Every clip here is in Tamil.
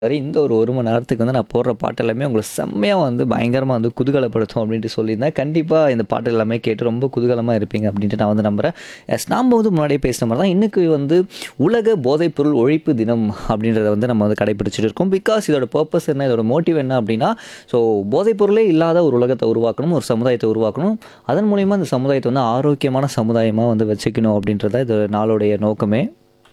சரி இந்த ஒரு 1 மணி நேரத்துக்கு வந்து நான் போடுற பாட்டு எல்லாமே உங்கள செம்மையா வந்து பயங்கரமா வந்து குதூகலப்படுத்தும் அப்படின்ட்டு சொல்லியிருந்தேன். கண்டிப்பா இந்த பாட்டு எல்லாமே கேட்டு ரொம்ப குதூகலமா இருப்பீங்க அப்படின்ட்டு நான் வந்து நம்புறேன். எஸ் நாம வந்து முன்னாடியே பேசின மாரி தான் இன்னைக்கு வந்து உலக போதைப்பொருள் ஒழிப்பு தினம் அப்படின்றத வந்து நம்ம வந்து கடைபிடிச்சிட்டு இருக்கோம். பிகாஸ் இதோட பர்ப்பஸ் என்ன? இதோட மோட்டிவ் என்ன அப்படின்னா, ஸோ போதைப்பொருளே இல்லாத ஒரு உலகத்த உருவாக்கணும், ஒரு சமுதாயத்த உருவாக்கணும். அதன் மூலியமா இந்த சமுதாயத்த வந்து ஆரோக்கியமான சமுதாயமா வந்து வச்சுக்கணும் அப்படின்றது தான் இந்த நாளுடைய நோக்கமே.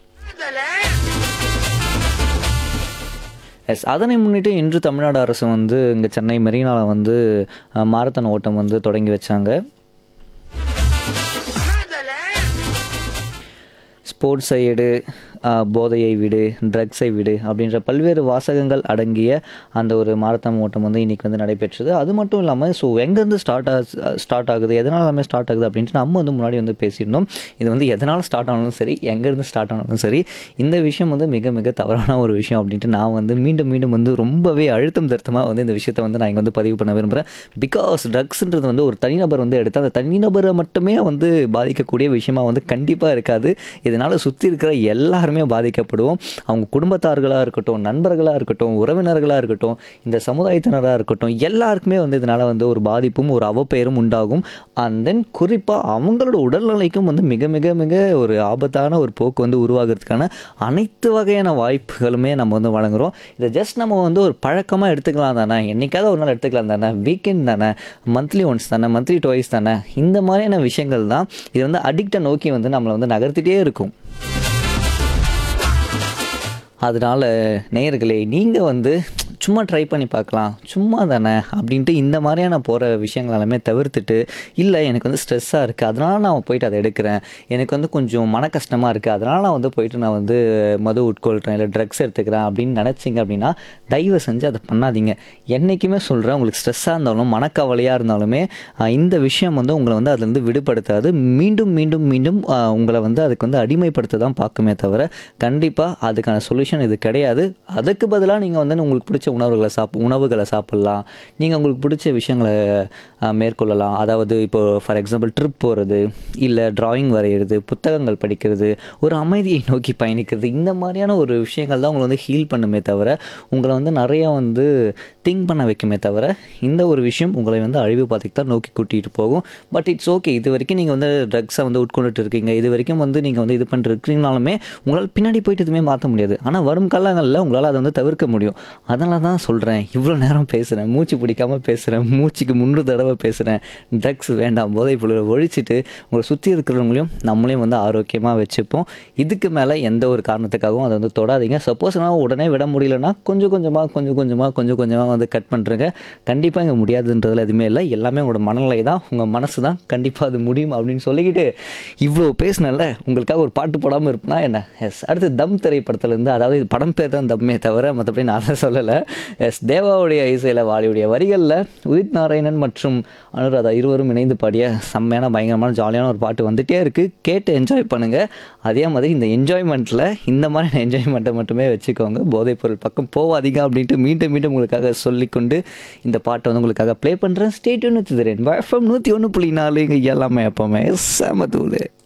எஸ் அதனை முன்னிட்டு இன்று தமிழ்நாடு அரசு வந்து இங்க சென்னை மெரினால வந்து அ மாரத்தான் ஓட்டம் வந்து தொடங்கி வச்சாங்க. ஸ்போர்ட்ஸை எடு, அ போதையை விடு, ட்ரக்ஸை விடு அப்படின்ற பல்வேறு வாசகங்கள் அடங்கிய அந்த ஒரு மாரத்தான் ஓட்டம் வந்து இன்னைக்கு வந்து நடைபெற்றது. அது மட்டும் இல்லாம ஸோ எங்கேருந்து ஸ்டார்ட் ஆச் ஸ்டார்ட் ஆகுது, எதனால ஸ்டார்ட் ஆகுது அப்படின்ட்டு நம்ம வந்து முன்னாடி வந்து பேசியிருந்தோம். இது வந்து எதனால ஸ்டார்ட் ஆனாலும் சரி, எங்கேருந்து ஸ்டார்ட் ஆனாலும் சரி, இந்த விஷயம் வந்து மிக மிக தவறான ஒரு விஷயம் அப்படின்ட்டு நான் வந்து மீண்டும் மீண்டும் வந்து ரொம்பவே அழுத்தம் திருத்தமா வந்து இந்த விஷயத்த வந்து நான் இங்க வந்து பதிவு பண்ண விரும்புறேன். பிகாஸ் ட்ரக்ஸ்ன்றது வந்து ஒரு தனிநபர் வந்து எடுத்தா அந்த தனிநபர மட்டுமே வந்து பாதிக்கக்கூடிய விஷயமா வந்து கண்டிப்பா இருக்காது. இதனால சுத்தி இருக்கிற எல்லாருமே பாதிக்கப்படுவோம். அவங்க குடும்பத்தார்களா இருக்கட்டும், நண்பர்களா இருக்கட்டும், உறவினர்களா இருக்கட்டும், இந்த சமுதாயத்தினரா இருக்கட்டும், எல்லாருக்குமே வந்து இதனால வந்து ஒரு பாதிப்பும், ஒரு அவப்பெயரும் உண்டாகும். அண்ட் தென் குறிப்பா அவங்களோட உடல்நிலைக்கும் வந்து மிக மிக மிக ஒரு ஆபத்தான ஒரு போக்கு வந்து உருவாகுறதுக்கான அனைத்து வகையான வாய்ப்புகளுமே நம்ம வந்து வழங்குறோம். இத ஜஸ்ட் நம்ம வந்து ஒரு பழக்கமா எடுத்துக்கலாம் தானே, என்னைக்காவது ஒரு நாள் எடுத்துக்கலாம் தானே, வீக்கெண்ட் தானே, மந்த்லி ஒன்ஸ் தானே, மந்த்லி ட்வைஸ் தானே, இந்த மாதிரியான விஷயங்கள் தான் இது வந்து அடிக்ட்ட நோக்கி வந்து நம்மள வந்து நகர்த்திட்டே இருக்கும். அதனால நேயர்களே நீங்க வந்து சும்மா ட்ரை பண்ணி பார்க்கலாம். சும்மா தானே அப்படின்ட்டு இந்த மாதிரியான போற விஷயங்கள் எல்லாமே தவிர்த்துட்டு, இல்ல எனக்கு வந்து ஸ்ட்ரெஸ்ஸா இருக்கு. அதனால நான் போயிட்டு அத எடுக்கிறேன். எனக்கு வந்து கொஞ்சம் மன கஷ்டமா இருக்கு. அதனால நான் வந்து போயிட்டு நான் வந்து மது உட்கொள்றேன், இல்ல ட்ரக்ஸ் எடுத்துக்கிறேன் அப்படின்னு நினைச்சீங்க அப்படின்னா, தயவு செஞ்சு அத பண்ணாதீங்க. என்னைக்குமே சொல்றேன் உங்களுக்கு ஸ்ட்ரெஸ்ஸா இருந்தாலும், மனக்கவலையா இருந்தாலுமே, அ இந்த விஷயம் வந்து உங்கள வந்து அதுலேருந்து விடுபடுத்தாது. மீண்டும் மீண்டும் மீண்டும் அ உங்கள வந்து அதுக்கு வந்து அடிமைப்படுத்த தான் பார்க்குமே தவிர, கண்டிப்பா அதுக்கான சொல்யூஷன் இது கிடையாது. அதுக்கு பதிலா நீங்க வந்து உங்களுக்கு பிடிச்ச உணவுகள சாப் உணவுகள சாப்பிடலாம். நீங்க உங்களுக்கு பிடிச்ச விஷயங்கள அ மேற்கொள்ளலாம். அதாவது இப்போ ஃபார் எக்ஸாம்பிள் ட்ரிப் போறது, இல்ல டிராயிங் வரையிறது, புத்தகங்கள் படிக்கிறது, ஒரு அமைதியை நோக்கி பயணிக்கிறது. இந்த மாதிரியான ஒரு விஷயங்கள் தான் உங்கள வந்து ஹீல் பண்ணுமே தவிர, உங்கள வந்து நெறையா வந்து திங்க் பண்ண வைக்குமே தவிர, இந்த ஒரு விஷயம் உங்களை வந்து அழிவு பாதைக்கு தான் நோக்கி கூட்டிட்டு போகும். But it's okay. இதுவரைக்கும் நீங்க வந்து ட்ரக்ஸ வந்து உட்கொண்டுட்டு இருக்கீங்க. இதுவரைக்கும் வந்து நீங்க வந்து இது பண்ணிட்டு இருக்கீங்கனாலுமே, உங்களால பின்னாடி போயிட்டு எதுவுமே மாத்த முடியாது. ஆனா வரும் காலங்கள்ல உங்களால அத வந்து தவிர்க்க முடியும். அதனால தான் சொல்றேன். இவ்வளோ நேரம் பேசுறேன். மூச்சு பிடிக்காம பேசுறேன். மூச்சுக்கு 3 தடவ பேசுறேன். ட்ரக்ஸ் வேண்டாம். போதைப் பொருள ஒழிச்சிட்டு, உங்கள சுத்தி இருக்கிறவங்களையும் நம்மளையும் வந்து ஆரோக்கியமா வச்சுப்போம். இதுக்கு மேல எந்த ஒரு காரணத்துக்காகவும் அத வந்து தொடாதீங்க. சப்போஸ் உங்களால உடனே விட முடியலன்னா, கொஞ்சம் கொஞ்சமா, கொஞ்சம் கொஞ்சமா, கொஞ்சம் கொஞ்சமா வந்து கட் பண்ருங்க. கண்டிப்பா இங்க முடியாதுன்றதுல எதுவுமே இல்ல. எல்லாமே உங்களோட மனநிலை தான். உங்க மனசு தான். கண்டிப்பா அது முடியும் அப்படின்னு சொல்லிக்கிட்டு, இவ்வளோ பேசினேன்ல, உங்களுக்காக ஒரு பாட்டு போடாம இருப்பேனா என்ன? எஸ் அடுத்து தம் திரைப்படத்துலேருந்து அதாவது இது படம் பேர் தான் தம்மே தவிர, மத்தபடி நான் அத சொல்லல. எஸ் தேவாவுடைய இசையில, வாலியுடைய வரிகள்ல உதித் நாராயணன் மற்றும் அனுராதா இருவரும் இணைந்து பாடிய செம்மையான, பயங்கரமான, ஜாலியான ஒரு பாட்டு வந்துட்டே இருக்கு. கேட்டு என்ஜாய் பண்ணுங்க. அதே மாதிரி இந்த என்ஜாய்மெண்ட்ல இந்த மாதிரியான என்ஜாய்மெண்ட்ட மட்டுமே வச்சுக்கோங்க. போதைப்பொருள் பக்கம் போவாதீங்க அப்படின்ட்டு மீண்டும் மீண்டும் உங்களுக்காக சொல்லிக்கொண்டு, இந்த பாட்ட வந்து உங்களுக்காக ப்ளே பண்றேன். Stay tuned with the rainbow FM 101.4 இங்க எல்லாமே எப்பவுமே செம தூளு.